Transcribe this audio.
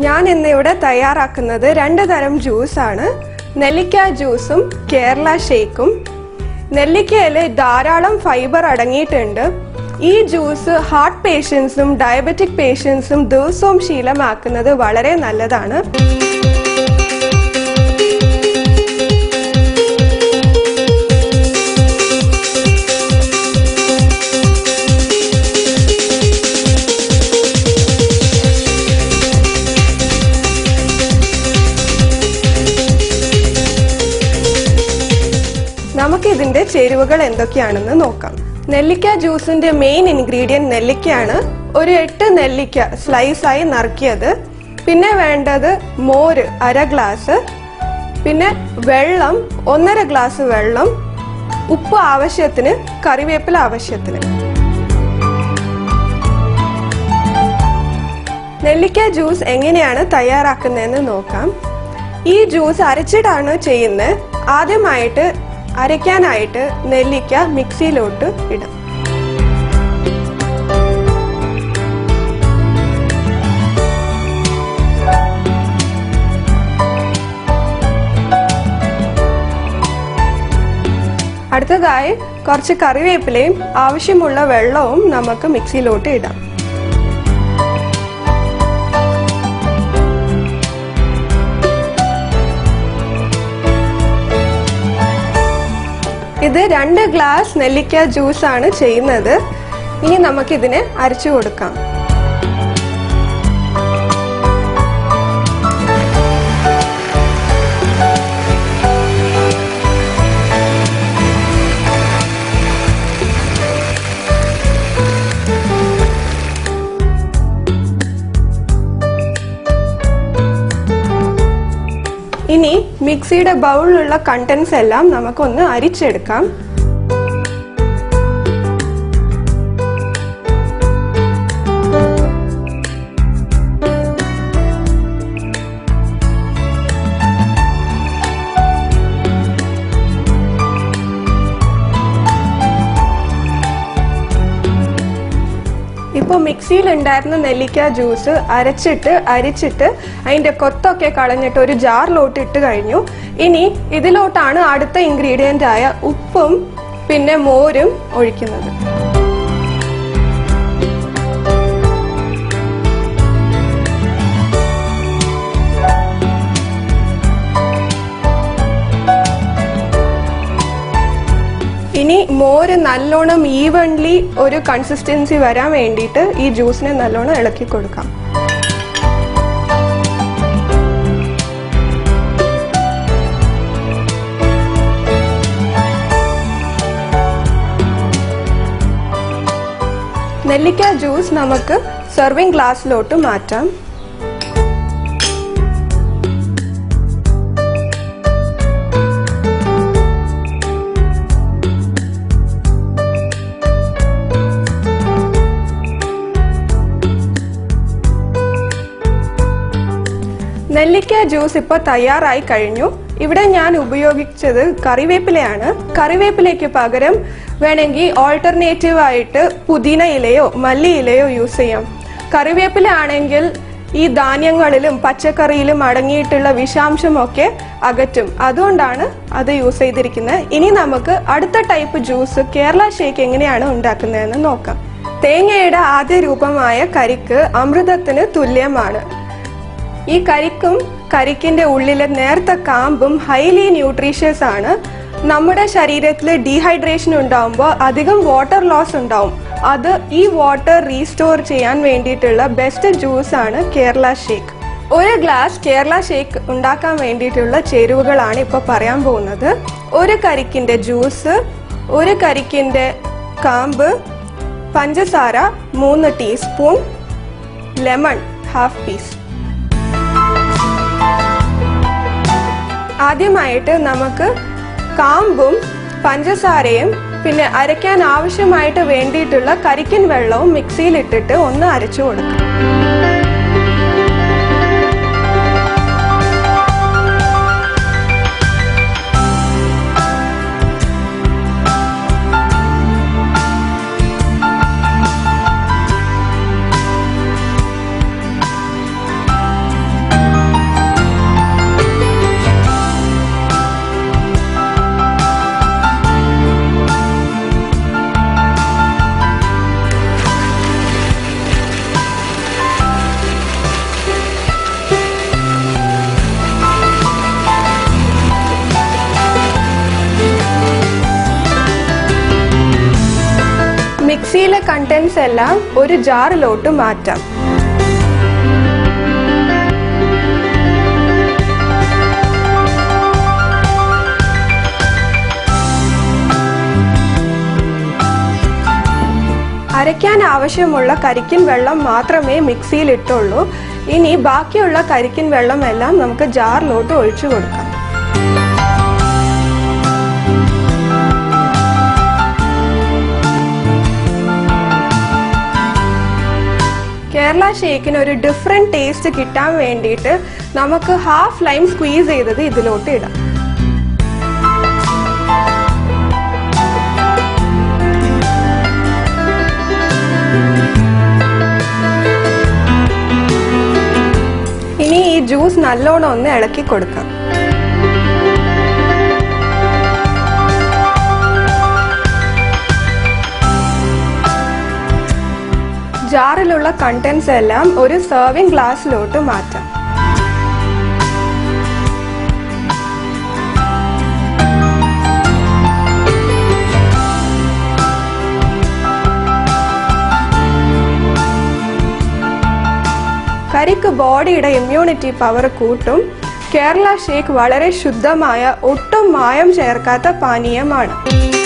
ഞാൻ ഇന്നിവിടെ തയ്യാറാക്കുന്നത് രണ്ട് തരം ജ്യൂസാണ് നെല്ലിക്ക ജ്യൂസും കേരള ഷേക്കും നെല്ലിക്കയിൽ ധാരാളം ഫൈബർ അടങ്ങിയിട്ടുണ്ട് ഈ ജ്യൂസ് ഹാർട്ട് പേഷ്യൻസും ഡയബറ്റിക് പേഷ്യൻസും ദിവസവും ശീലമാക്കുന്നത് വളരെ നല്ലതാണ് നമുക്ക് ഇതിന്റെ ചേരുവകൾ എന്തൊക്കെയാണെന്ന് നോക്കാം നെല്ലിക്ക ജ്യൂസിന്റെ മെയിൻ ഇൻഗ്രീഡിയന്റ് നെല്ലിക്കയാണ് ഒരു എട്ട് നെല്ലിക്ക സ്ലൈസായി നറുക്കിയത് പിന്നെ വേണ്ടത് മോര് അര ഗ്ലാസ് പിന്നെ വെള്ളം ഒന്നര ഗ്ലാസ് വെള്ളം ഉപ്പ് ആവശ്യത്തിന് കറിവേപ്പില ആവശ്യത്തിന് നെല്ലിക്ക ജ്യൂസ് എങ്ങനെയാണ് തയ്യാറാക്കുന്നതെന്ന് നോക്കാം ഈ ജ്യൂസ് അരച്ചിട്ടാണ് ചെയ്യുന്നത് ആദ്യമായിട്ട് അരയ്ക്കാനായിട്ട് നെല്ലിക്ക മിക്സിയിലോട്ട് ഇടാം അടുത്തതായി കുറച്ച് കറിവേപ്പിലയും ആവശ്യമുള്ള വെള്ളവും നമുക്ക് മിക്സിയിലോട്ട് ഇടാം ഇത് രണ്ട് ഗ്ലാസ് നെല്ലിക്ക ജ്യൂസ് ആണ് ചെയ്യുന്നത് ഇനി നമുക്കിതിനെ അരച്ചു കൊടുക്കാം ഇനി മിക്സിയുടെ ബൗളിലുള്ള കണ്ടൻസ് എല്ലാം നമുക്കൊന്ന് അരിച്ചെടുക്കാം ഇപ്പോൾ മിക്സിയിൽ ഉണ്ടായിരുന്ന നെല്ലിക്ക ജ്യൂസ് അരച്ചിട്ട് അരിച്ചിട്ട് അതിന്റെ കൊത്തൊക്കെ കളഞ്ഞിട്ട് ഒരു ജാറിലോട്ട് ഇട്ട് കഴിഞ്ഞു ഇനി ഇതിലോട്ടാണ് അടുത്ത ഇൻഗ്രീഡിയന്റ് ആയ ഉപ്പും പിന്നെ മോരും ഒഴിക്കുന്നത് ഇനി മോര് നല്ലോണം ഈവൺലി ഒരു കൺസിസ്റ്റൻസി വരാൻ വേണ്ടിയിട്ട് ഈ ജ്യൂസിനെ നല്ലോണം ഇളക്കി കൊടുക്കാം നെല്ലിക്ക ജ്യൂസ് നമുക്ക് സെർവിങ് ഗ്ലാസ്സിലോട്ട് മാറ്റാം നെല്ലിക്ക ജ്യൂസ് ഇപ്പോൾ തയ്യാറായി കഴിഞ്ഞു ഇവിടെ ഞാൻ ഉപയോഗിച്ചത് കറിവേപ്പിലയാണ് കറിവേപ്പിലയ്ക്ക് പകരം വേണമെങ്കിൽ ഓൾട്ടർനേറ്റീവ് ആയിട്ട് പുതിന ഇലയോ മല്ലി ഇലയോ യൂസ് ചെയ്യാം കറിവേപ്പില ആണെങ്കിൽ ഈ ധാന്യങ്ങളിലും പച്ചക്കറിയിലും അടങ്ങിയിട്ടുള്ള വിഷാംശമൊക്കെ അകറ്റും അതുകൊണ്ടാണ് അത് യൂസ് ചെയ്തിരിക്കുന്നത് ഇനി നമുക്ക് അടുത്ത ടൈപ്പ് ജ്യൂസ് കേരള ഷേക്ക് എങ്ങനെയാണ് ഉണ്ടാക്കുന്നതെന്ന് നോക്കാം തേങ്ങയുടെ ആദ്യ രൂപമായ കരിക്ക് അമൃതത്തിന് തുല്യമാണ് ഈ കരിക്കും കരിക്കിന്റെ ഉള്ളിലെ നേർത്ത കാമ്പും ഹൈലി ന്യൂട്രീഷ്യസ് ആണ് നമ്മുടെ ശരീരത്തിൽ ഡീഹൈഡ്രേഷൻ ഉണ്ടാവുമ്പോൾ അധികം വാട്ടർ ലോസ് ഉണ്ടാവും അത് ഈ വാട്ടർ റീസ്റ്റോർ ചെയ്യാൻ വേണ്ടിയിട്ടുള്ള ബെസ്റ്റ് ജ്യൂസ് ആണ് കേരള ഷേക്ക് ഒരു ഗ്ലാസ് കേരള ഷേക്ക് ഉണ്ടാക്കാൻ വേണ്ടിയിട്ടുള്ള ചേരുവകളാണ് ഇപ്പോൾ പറയാൻ പോകുന്നത് ഒരു കരിക്കിന്റെ ജ്യൂസ് ഒരു കരിക്കിന്റെ കാമ്പ് പഞ്ചസാര മൂന്ന് ടീസ്പൂൺ ലെമൺ ഹാഫ് പീസ് ആദ്യമായിട്ട് നമുക്ക് കാമ്പും പഞ്ചസാരയും പിന്നെ അരയ്ക്കാൻ ആവശ്യമായിട്ട് വേണ്ടിയിട്ടുള്ള കരിക്കൻ വെള്ളവും മിക്സിയിലിട്ടിട്ട് ഒന്ന് അരച്ചു കൊടുക്കാം മിക്സിയിലെ കണ്ടൻസ് എല്ലാം ഒരു ജാറിലോട്ട് മാറ്റാം അരയ്ക്കാൻ ആവശ്യമുള്ള കരിക്കിൻ വെള്ളം മാത്രമേ മിക്സിയിൽ ഇട്ടുള്ളൂ ഇനി ബാക്കിയുള്ള കരിക്കിൻ വെള്ളം എല്ലാം നമുക്ക് ജാറിലോട്ട് ഒഴിച്ചു കൊടുക്കാം കേരള ഷേക്കിന് ഒരു ഡിഫറെന്റ് ടേസ്റ്റ് കിട്ടാൻ വേണ്ടിയിട്ട് നമുക്ക് ഹാഫ് ലൈം സ്ക്വീസ് ചെയ്തത് ഇതിലോട്ട് ഇടാം ഇനി ഈ ജ്യൂസ് നല്ലോണം ഒന്ന് ഇളക്കി കൊടുക്കാം ജാറിലുള്ള കണ്ടൻസ് എല്ലാം ഒരു സെർവിംഗ് ഗ്ലാസ്സിലോട്ട് മാറ്റാം കരിക്ക് ബോഡിയുടെ ഇമ്മ്യൂണിറ്റി പവർ കൂട്ടും കേരള ഷേക്ക് വളരെ ശുദ്ധമായ ഒട്ടും മായം ചേർക്കാത്ത പാനീയമാണ്